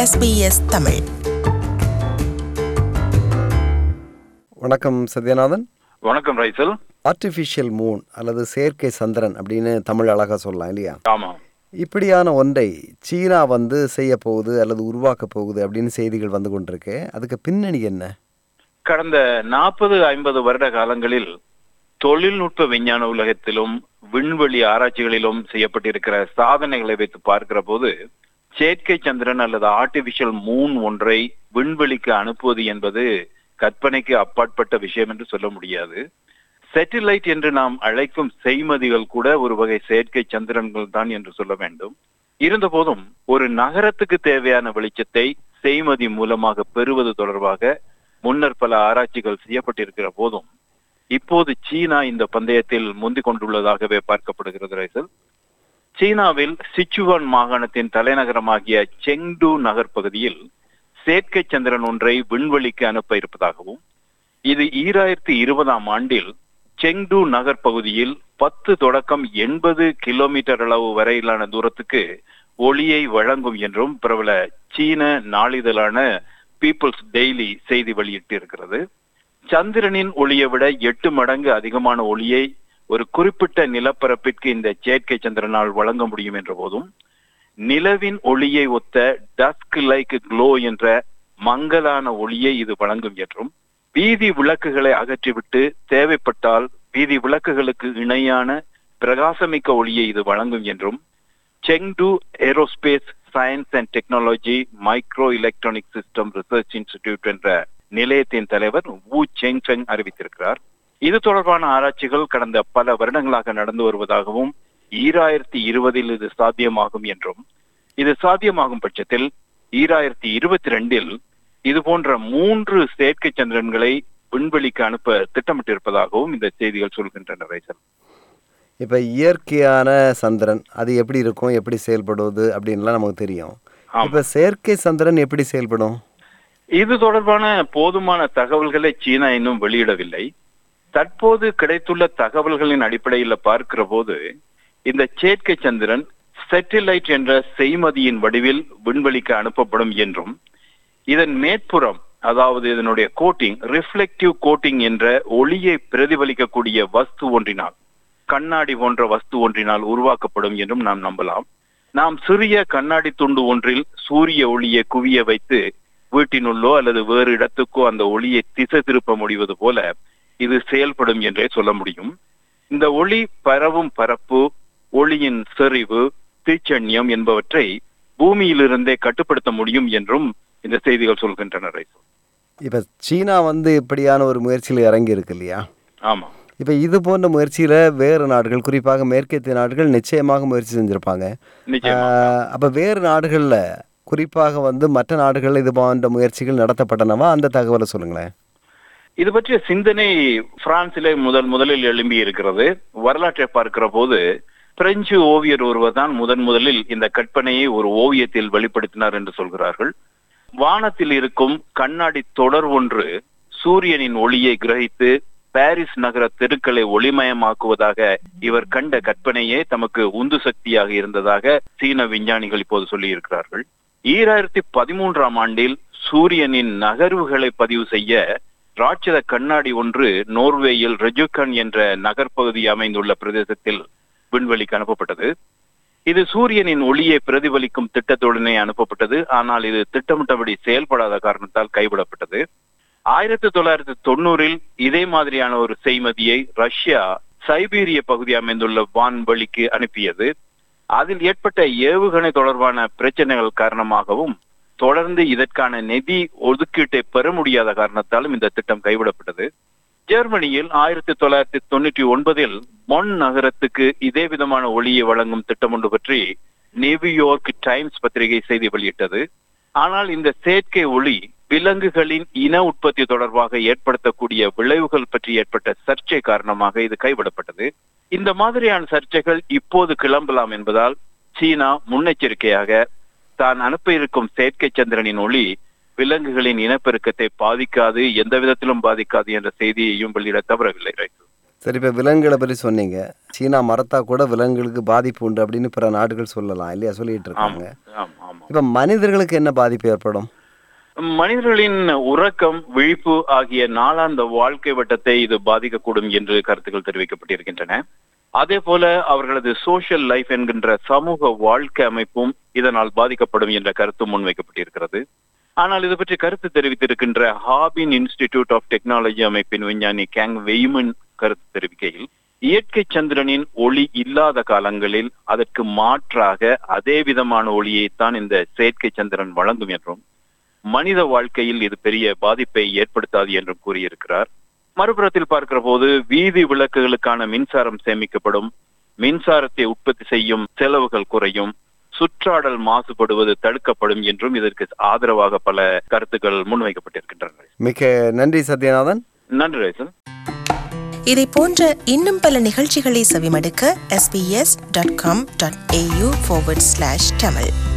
SBS Tamil வணக்கம் சத்யநாதன் வணக்கம் Raisal artificial Moon அல்லது செயற்கை சந்திரன் அப்படின்னு தமிழ் அழகாக சொல்லலாம் இல்லையா ஆமா இப்படியான ஒன்றை சீனா வந்து செய்ய போகுது அல்லது உருவாக்க போகுது அப்படின்னு செய்திகள் வந்து கொண்டிருக்கு அதுக்கு பின்னணி என்ன கடந்த நாற்பது ஐம்பது வருட காலங்களில் தொழில்நுட்ப விஞ்ஞான உலகத்திலும் விண்வெளி ஆராய்ச்சிகளிலும் செய்யப்பட்டிருக்கிற சாதனைகளை வைத்து பார்க்கிற போது செயற்கை சந்திரன் அல்லது ஆர்டிபிஷியல் மூன் ஒன்றை விண்வெளிக்கு அனுப்புவது என்பது கற்பனைக்கு அப்பாற்பட்ட விஷயம் என்று சொல்ல முடியாது சேட்டிலைட் என்று நாம் அழைக்கும் செய்மதிகள் கூட ஒரு வகை செயற்கை சந்திரன்கள் தான் என்று சொல்ல வேண்டும் இருந்தபோதும் ஒரு நகரத்துக்கு தேவையான வெளிச்சத்தை செய்மதி மூலமாக பெறுவது தொடர்பாக முன்னர் பல ஆராய்ச்சிகள் செய்யப்பட்டிருக்கிற போதும் இப்போது சீனா இந்த பந்தயத்தில் முந்திக் கொண்டுள்ளதாகவே பார்க்கப்படுகிறது ரைசல் சீனாவில் சிச்சுவான் மாகாணத்தின் தலைநகரமாகிய செங்டு நகர் பகுதியில் செயற்கை சந்திரன் ஒன்றை விண்வெளிக்கு அனுப்ப இருப்பதாகவும் இது ஈராயிரத்தி இருபதாம் ஆண்டில் செங்டு நகர் பகுதியில் பத்து தொடக்கம் எண்பது கிலோமீட்டர் அளவு வரையிலான தூரத்துக்கு ஒளியை வழங்கும் என்றும் பிரபல சீன நாளிதழான பீப்புள்ஸ் டெய்லி செய்தி வெளியிட்டிருக்கிறது சந்திரனின் ஒளியை விட எட்டு மடங்கு அதிகமான ஒளியை ஒரு குறிப்பிட்ட நிலப்பரப்பிற்கு இந்த செயற்கை சந்திரனால் வழங்க முடியும் என்ற போதும் நிலவின் ஒளியை ஒத்த டஸ்க் லைக் க்ளோ என்ற மங்கலான ஒளியை இது வழங்கும் என்றும் வீதி விளக்குகளை அகற்றிவிட்டு தேவைப்பட்டால் வீதி விளக்குகளுக்கு இணையான பிரகாசமிக்க ஒளியை இது வழங்கும் என்றும் Chengdu aerospace science and technology micro electronic system research institute என்ற நிலையத்தின் தலைவர் வு செங்ஃபெங் அறிவித்திருக்கிறார் இது தொடர்பான ஆராய்ச்சிகள் கடந்த பல வருடங்களாக நடந்து வருவதாகவும் ஈராயிரத்தி இருபதில் இது சாத்தியமாகும் என்றும் இது சாத்தியமாகும் பட்சத்தில் ஈராயிரத்தி இருபத்தி ரெண்டில் இது போன்ற மூன்று செயற்கை சந்திரன்களை விண்வெளிக்கு அனுப்ப திட்டமிட்டிருப்பதாகவும் இந்த செய்திகள் சொல்கின்றன ரைசல் இப்போ இயற்கையான சந்திரன் அது எப்படி இருக்கும் எப்படி செயல்படுவது அப்படின்லாம் நமக்கு தெரியும் ஆமா. இப்போ செயற்கை சந்திரன் எப்படி செயல்படும் இது தொடர்பான போதுமான தகவல்களை சீனா இன்னும் வெளியிடவில்லை தற்போது கிடைத்துள்ள தகவல்களின் அடிப்படையில் பார்க்கிற போது இந்த செயற்கை சந்திரன் சேட்டிலைட் என்ற செய்மதியின் வடிவில் விண்வெளிக்கு அனுப்பப்படும் என்றும் இதன் மேற்புறம் அதாவது இதனுடைய கோட்டிங் ரிஃப்ளெக்டிவ் கோட்டிங் என்ற ஒளியை பிரதிபலிக்கக்கூடிய வஸ்து ஒன்றினால் கண்ணாடி போன்ற வஸ்து ஒன்றினால் உருவாக்கப்படும் என்றும் நாம் நம்பலாம் நாம் சிறிய கண்ணாடி துண்டு ஒன்றில் சூரிய ஒளியை குவிய வைத்து வீட்டினுள்ளோ அல்லது வேறு இடத்துக்கோ அந்த ஒளியை திசை திருப்ப முடிவது போல இது செயல்படும் என்றே சொல்ல முடியும் இந்த ஒளி பரவும் பரப்பு ஒளியின் செறிவு தீச்சண்யம் என்பவற்றை பூமியிலிருந்தே கட்டுப்படுத்த முடியும் என்றும் இந்த செய்திகள் சொல்கின்றன ரைசு. இப்போ சீனா வந்து இப்படியான ஒரு முயற்சியில் இறங்கி இருக்கு இல்லையா ஆமா இப்போ இது போன்ற முயற்சியில் வேறு நாடுகள் குறிப்பாக மேற்கத்திய நாடுகள் நிச்சயமாக முயற்சி செஞ்சுருப்பாங்க நிச்சயமா அப்போ வேறு நாடுகளில் குறிப்பாக வந்து மற்ற நாடுகளில் இது போன்ற முயற்சிகள் நடத்தப்பட்டனவா அந்த தகவலை சொல்லுங்களேன் இது பற்றிய சிந்தனை பிரான்சிலே முதல் முதலில் எழும்பி இருக்கிறது வரலாற்றை பார்க்கிற போது பிரெஞ்சு ஓவியர் ஒருவர் தான் முதன் முதலில் இந்த கற்பனையை ஒரு ஓவியத்தில் வெளிப்படுத்தினார் என்று சொல்கிறார்கள் வானத்தில் இருக்கும் கண்ணாடி தொடர் ஒன்று சூரியனின் ஒளியை கிரகித்து பாரிஸ் நகர தெருக்களை ஒளிமயமாக்குவதாக இவர் கண்ட கற்பனையே தமக்கு உந்து சக்தியாக இருந்ததாக சீன விஞ்ஞானிகள் இப்போது சொல்லி இருக்கிறார்கள் ஈராயிரத்தி பதிமூன்றாம் ஆண்டில் சூரியனின் நகர்வுகளை பதிவு செய்ய ராட்சத கண்ணாடி ஒன்று நோர்வேயில் ரெஜுகன் என்ற நகர்ப்பகுதி அமைந்துள்ள பிரதேசத்தில் விண்வெளிக்கு அனுப்பப்பட்டது இது சூரியனின் ஒளியை பிரதிபலிக்கும் திட்டத்துடனே அனுப்பப்பட்டது ஆனால் இது திட்டமிட்டபடி செயல்படாத காரணத்தால் கைவிடப்பட்டது ஆயிரத்தி தொள்ளாயிரத்தி தொண்ணூறில் இதே மாதிரியான ஒரு செய்மதியை ரஷ்யா சைபீரிய பகுதி அமைந்துள்ள வான்வெளிக்கு அனுப்பியது அதில் ஏற்பட்ட ஏவுகணை தொடர்பான பிரச்சனைகள் காரணமாகவும் தொடர்ந்து இதற்கான நிதி ஒதுக்கீட்டை பெற முடியாத காரணத்தாலும் இந்த திட்டம் கைவிடப்பட்டது ஜெர்மனியில் ஆயிரத்தி தொள்ளாயிரத்தி தொண்ணூற்றி ஒன்பதில் மொன் நகரத்துக்கு இதே விதமான ஒளியை வழங்கும் திட்டம் ஒன்று பற்றி நியூயார்க் டைம்ஸ் பத்திரிகை செய்தி வெளியிட்டது ஆனால் இந்த செயற்கை ஒளி விலங்குகளின் இன உற்பத்தி தொடர்பாக ஏற்படுத்தக்கூடிய விளைவுகள் பற்றி ஏற்பட்ட சர்ச்சை காரணமாக இது கைவிடப்பட்டது இந்த மாதிரியான சர்ச்சைகள் இப்போது கிளம்பலாம் என்பதால் சீனா முன்னெச்சரிக்கையாக தான் அனுப்ப இருக்கும் செயற்கை சந்திரனின் ஒளி விலங்குகளின் இனப்பெருக்கத்தை பாதிக்காது எந்த விதத்திலும் பாதிக்காது என்ற செய்தியையும் வெளியிட தவறவில்லை ரைட்டு சரி இப்போ விலங்குகளை பற்றி சொன்னீங்க சீனா மரத்தா கூட விலங்குகளுக்கு பாதிப்பு உண்டு அப்படின்னு பிற நாடுகள் சொல்லலாம் இல்லையா சொல்லிட்டு இருக்காங்க ஆமா ஆமா இப்போ மனிதர்களுக்கு என்ன பாதிப்பு ஏற்படும் மனிதர்களின் உறக்கம் விழிப்பு ஆகிய நாளாந்த வாழ்க்கை வட்டத்தை இது பாதிக்கக்கூடும் என்று கருத்துக்கள் தெரிவிக்கப்பட்டிருக்கின்றன அதே போல அவர்களது சோஷியல் லைஃப் என்கின்ற சமூக வாழ்க்கை அமைப்பும் இதனால் பாதிக்கப்படும் என்ற கருத்து முன்வைக்கப்பட்டிருக்கிறது ஆனால் இது பற்றி கருத்து தெரிவித்திருக்கின்ற ஹாபின் இன்ஸ்டிடியூட் ஆஃப் டெக்னாலஜி அமைப்பின் விஞ்ஞானி கேங் வெய்மன் கருத்து தெரிவிக்கையில் இயற்கை சந்திரனின் ஒளி இல்லாத காலங்களில் அதற்கு மாற்றாக அதே விதமான ஒளியைத்தான் இந்த செயற்கை சந்திரன் வழங்கும் என்றும் மனித வாழ்க்கையில் இது பெரிய பாதிப்பை ஏற்படுத்தாது என்றும் கூறியிருக்கிறார் மறுபுறத்தில் பார்க்கிற போது வீதி விளக்குகளுக்கான மின்சாரம் சேமிக்கப்படும் மின்சாரத்தை உற்பத்தி செய்யும் செலவுகள் குறையும் சுற்றாடல் மாசுபடுவது தடுக்கப்படும் என்றும் இதற்கு ஆதரவாக பல கருத்துக்கள் முன்வைக்கப்பட்டிருக்கின்றன மிக்க நன்றி சத்யநாதன் நன்றி ரைசல் இதை போன்ற இன்னும் பல நிகழ்ச்சிகளை செவிமடுக்க sbs.com.au forward slash tamil